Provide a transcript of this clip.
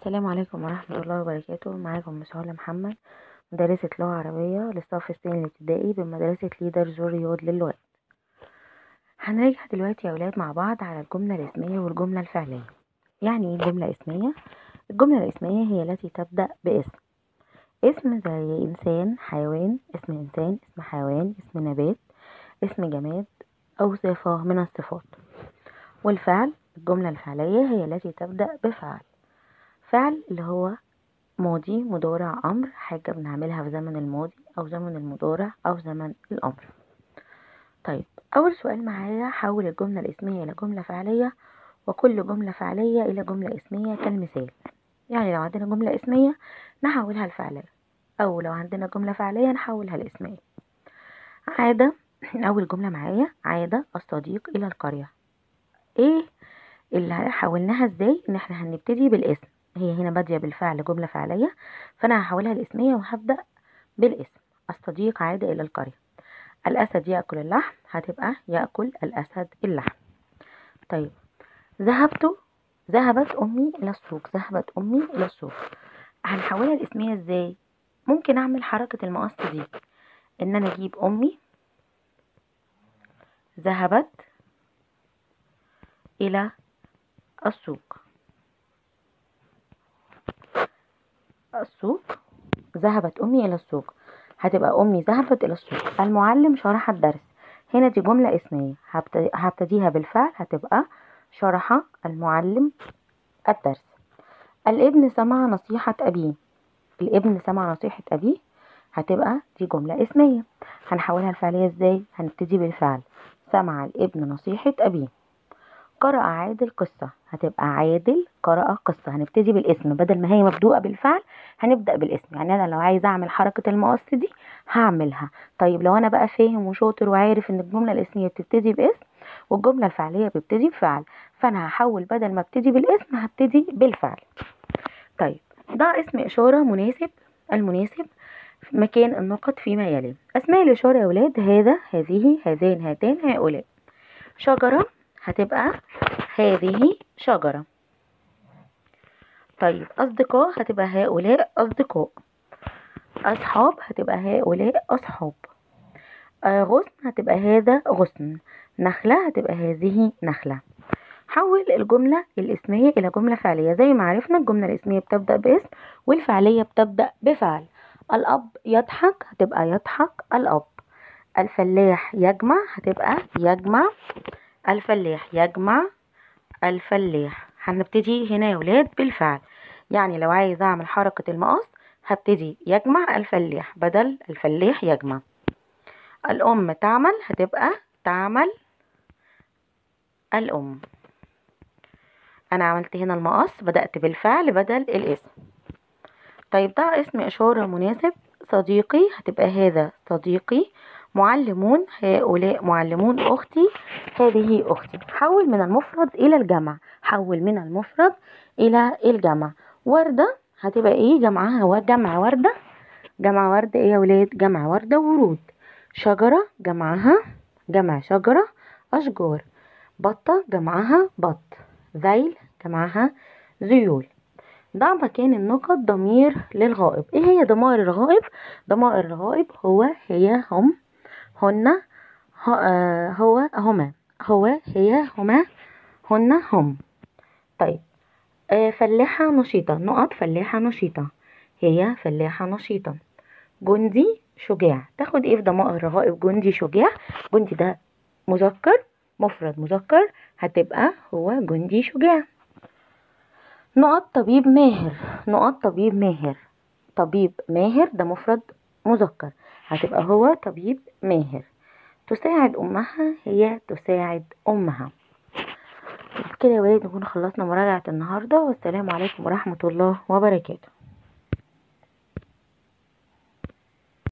السلام عليكم ورحمة الله وبركاته معاكم مس هالة محمد مدرسة لغة عربية للصف الثاني الابتدائي بمدرسة ليدر زور رياض للغات هنراجع دلوقتي يا أولاد مع بعض على الجملة الاسمية والجملة الفعلية يعني ايه جملة اسمية؟ الجملة الاسمية هي التي تبدأ باسم اسم زي إنسان حيوان اسم إنسان اسم حيوان اسم نبات اسم جماد أو صفة من الصفات والفعل الجملة الفعلية هي التي تبدأ بفعل فعل اللي هو ماضي مضارع أمر حاجة بنعملها في زمن الماضي أو زمن المضارع أو زمن الأمر طيب أول سؤال معايا حول الجملة الاسمية إلى جملة فعلية وكل جملة فعلية إلى جملة اسمية كالمثال يعني لو عندنا جملة اسمية نحولها لفعلية أو لو عندنا جملة فعلية نحولها لاسمية عادة أول جملة معايا عادة الصديق إلى القرية إيه اللي حولناها إزاي إن إحنا هنبتدي بالاسم هي هنا بادية بالفعل جملة فعلية فأنا هحولها لاسمية وهبدأ بالاسم الصديق عاد إلى القرية الأسد يأكل اللحم هتبقى يأكل الأسد اللحم طيب ذهبت ذهبت أمي إلى السوق ذهبت أمي إلى السوق هنحولها لاسمية إزاي ممكن أعمل حركة المقص دي إن أنا أجيب أمي ذهبت إلى السوق السوق ذهبت أمي إلى السوق هتبقى أمي ذهبت إلى السوق المعلم شرح الدرس هنا دي جملة اسمية هبتديها بالفعل هتبقى شرح المعلم الدرس الابن سمع نصيحة أبيه الابن سمع نصيحة أبيه هتبقى دي جملة اسمية هنحولها الفعلية ازاي هنبتدي بالفعل سمع الابن نصيحة أبيه قرأ عادل قصة هتبقى عادل قرأ قصة هنبتدي بالاسم بدل ما هي مبدوءة بالفعل هنبدأ بالاسم يعني أنا لو عايزة أعمل حركة المقص دي هعملها طيب لو أنا بقى فاهم وشاطر وعارف إن الجملة الاسمية بتبتدي باسم والجملة الفعلية بتبتدي بفعل فأنا هحول بدل ما ابتدي بالاسم هبتدي بالفعل طيب ده اسم إشارة مناسب المناسب مكان النقط فيما يلي أسماء الإشارة يا ولاد هذا هذه هذان هاتان هؤلاء شجرة هتبقى هذه شجرة طيب أصدقاء هتبقى هؤلاء أصدقاء أصحاب هتبقى هؤلاء أصحاب آه غصن هتبقى هذا غصن نخلة هتبقى هذه نخلة حول الجملة الاسمية إلى جملة فعلية زي ما عرفنا الجملة الاسمية بتبدأ باسم والفعلية بتبدأ بفعل الأب يضحك هتبقى يضحك الأب الفلاح يجمع هتبقى يجمع الفلاح يجمع الفلاح هنبتدي هنا يا ولاد بالفعل يعني لو عايز اعمل حركة المقص هبتدي يجمع الفلاح بدل الفلاح يجمع الأم تعمل هتبقى تعمل الأم أنا عملت هنا المقص بدأت بالفعل بدل الاسم طيب ده اسم إشارة مناسب صديقي هتبقى هذا صديقي معلمون هؤلاء معلمون أختي هذه أختي حول من المفرد إلى الجمع حول من المفرد إلى الجمع وردة هتبقى إيه جمعها وجمع وردة جمع وردة إيه يا ولاد جمع وردة ورود شجرة جمعها جمع شجرة أشجار بطة جمعها بط ذيل جمعها ذيول ضع مكان النقط ضمير للغائب ايه هي ضمائر الغائب ضمائر الغائب هو هي هم هن هو هما هو هي هما هن هم طيب فلاحة نشيطة نقط فلاحة نشيطة هي فلاحة نشيطة جندي شجاع تاخد ايه في ضمائر الغائب جندي شجاع جندي ده مذكر مفرد مذكر هتبقى هو جندي شجاع نقط طبيب ماهر نقط طبيب ماهر طبيب ماهر ده مفرد مذكر هتبقى هو طبيب ماهر تساعد أمها هي تساعد أمها كده يا ولاد نكون خلصنا مراجعة النهاردة والسلام عليكم ورحمة الله وبركاته